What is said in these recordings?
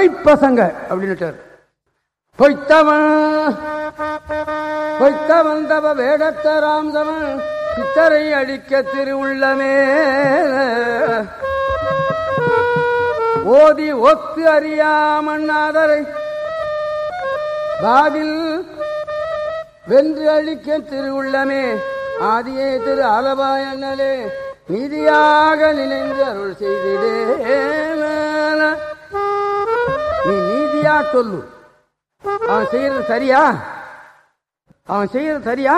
பொய்ப்பசங்க அப்படின்னுட்டார் பொய்த்தவன் பொய்த்தவன் தவ வேடத்தராம் தவன் சித்தரை அடிக்க திருவுள்ளமே ஓதி ஒத்து அறியாமண்ணாதரை பாதில் வென்று அழிக்க திருவுள்ளமே ஆதியே திரு அலபாயண்ணலே நீதியாக நினைந்து அருள் செய்திடே நீ நீதியா சொல்லு அவன் செய்யறது சரியா அவன் செய்யறது சரியா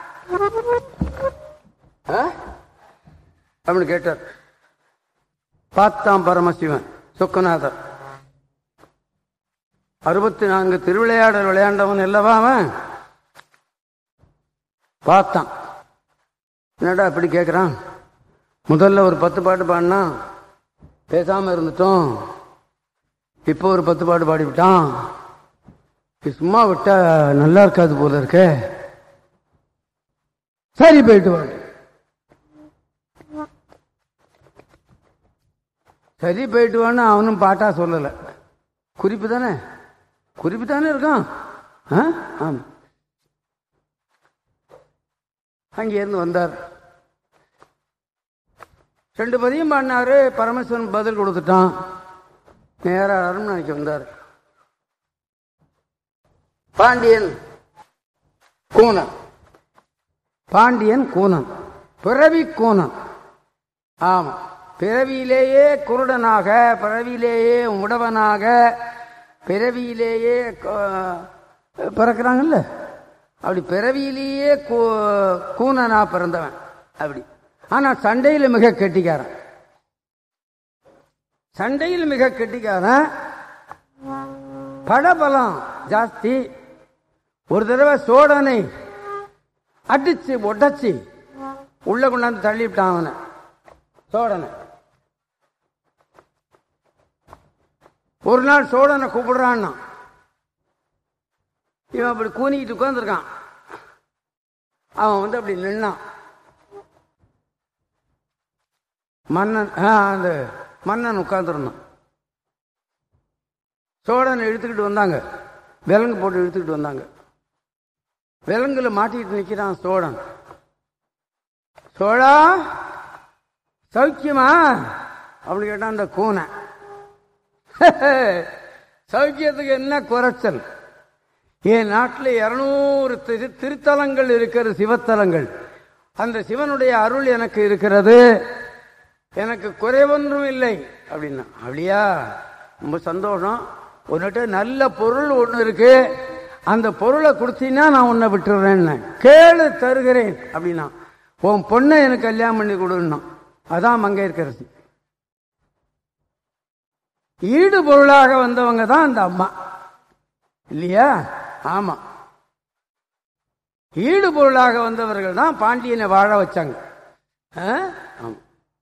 ஆ? அப்படின்னு கேட்டார் பார்த்தான் பரமசிவன் சொக்கநாதர் அறுபத்தி நான்கு திருவிளையாடல் விளையாண்டவன் அல்லவா அவன் பார்த்தான் என்னடா இப்படி கேட்குறான் முதல்ல ஒரு பத்து பாட்டு பாடினா பேசாம இருந்துட்டோம் இப்போ ஒரு பத்து பாட்டு பாடிவிட்டான் இது சும்மா விட்டா நல்லா இருக்காது போல இருக்கே சரி போயிட்டு வாடு சரி போயிட்டு வான்னு அவனும் பாட்டா சொல்லல குறிப்பு தானே குறிப்பு தானே இருக்கான் ஆ? ஆமா அங்கேருந்து வந்தார் ரெண்டு பதியும் பாடினாரு பரமேஸ்வரன் பதில் கொடுத்துட்டான் நேரா அரண்மனைக்கு வந்தார் பாண்டியன் கூனன் பாண்டியன் கூனன் பிறவி கூனன் ஆமா பிறவியிலேயே குருடனாக பிறவியிலேயே முடவனாக பிறவியிலேயே க- பிறக்கிறாங்கல்ல அப்படி பிறவியிலேயே கூ- கூனனா பிறந்தவன் அப்படி ஆனா சண்டையில மிக கெட்டிக்காரன் சண்டையில் மிக கெட்டிக்காரன் படபலம் ஜாஸ்தி ஒரு தடவை சோழனை அடிச்சு உடைச்சு உள்ள கொண்டாந்து தள்ளிவிட்டான் அவனை சோழனை ஒரு நாள் சோழனை கூப்பிடுறான்னா இவன் அப்படி கூனிக்கிட்டு உட்கார்ந்திருக்கான் அவன் வந்து அப்படி நின்னான் மன்னன் ஆ, அந்த மன்னன் உட்கார்ந்துருந்தான் சோழனை இழுத்துக்கிட்டு வந்தாங்க விலங்கு போட்டு இழுத்துக்கிட்டு வந்தாங்க விலங்குல மாட்டிக்கிட்டு நிக்கிறான் சோழன் சோழா சௌக்கியமா அப்படின்னு கேட்டான் அந்த கூனை சௌக்கியத்துக்கு என்ன குறைச்சல் என் நாட்டில் இருநூறு திரு திருத்தலங்கள் இருக்கிற சிவத்தலங்கள் அந்த சிவனுடைய அருள் எனக்கு இருக்கிறது எனக்கு குறைவொன்றும் இல்லை அப்படின்னா அப்படியா ரொம்ப சந்தோஷம் உன்னிட்ட நல்ல பொருள் ஒன்று இருக்கு அந்த பொருளை கொடுத்தீங்கன்னா நான் உன்னை விட்டுறேன்னு கேளு தருகிறேன் அப்படின்னா உன் பொண்ணை எனக்கு கல்யாணம் பண்ணி கொடுன்னா அதான் மங்கையர்க்கரசி ஈடு பொருளாக வந்தவங்க தான் அந்த அம்மா இல்லையா ஆமா ஈடு பொருளாக வந்தவர்கள் தான் பாண்டியனை வாழ வச்சாங்க ஆ? ஆமா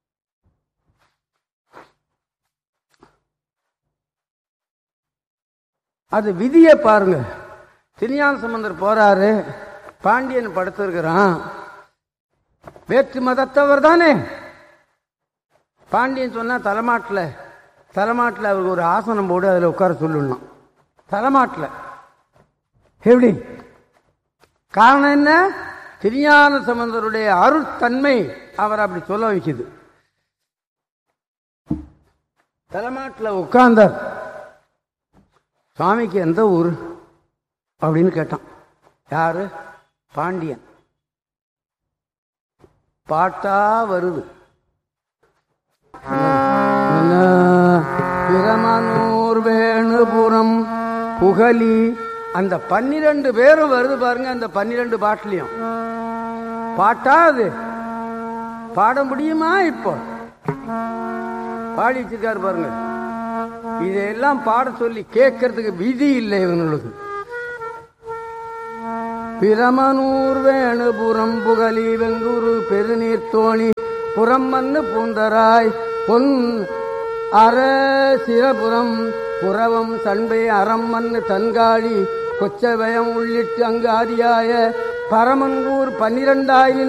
அது விதியை பாருங்க திருஞான சம்பந்தர் போறாரு பாண்டியன் படுத்திருக்கிறான் வேற்று மதத்தவர் தானே பாண்டியன் சொன்னா தலைமாட்டில் தலைமாட்டில் அவருக்கு ஒரு ஆசனம் போடு அதில் உட்கார சொல்லணும் தலைமாட்டில் எப்படி காரணம் என்ன திருஞான சம்பந்தருடைய அருட்தன்மை அவர் அப்படி சொல்ல வைக்குது தலைமாட்டில் உட்கார்ந்தார் சுவாமிக்கு எந்த ஊர் அப்படின்னு கேட்டான் யாரு பாண்டியன் பாட்டா வருது என்ன? பிரமனூர் வேணுபுரம் புகலி அந்த பன்னிரண்டு பேரும் வருது பாருங்க அந்த பன்னிரண்டு பாட்டுலயும் பாட்டா அது பாட முடியுமா இப்போ பாடி வச்சிருக்காரு பாருங்க இதையெல்லாம் பாட சொல்லி கேட்கறதுக்கு விதி இல்லை இவங்களுக்கு பிரமனூர் வேணுபுரம் புகலி வெங்கூரு பெருநீர் தோணி புறம் மண்ணு பூந்தராய் பொன் அற சிரபுரம் புறவம் சண்பை அறம் மண்ணு தன்காழி கொச்சவயம் உள்ளிட்டு அங்கு ஆதியாய பரமன்கூர் பன்னிரண்டாயிரம்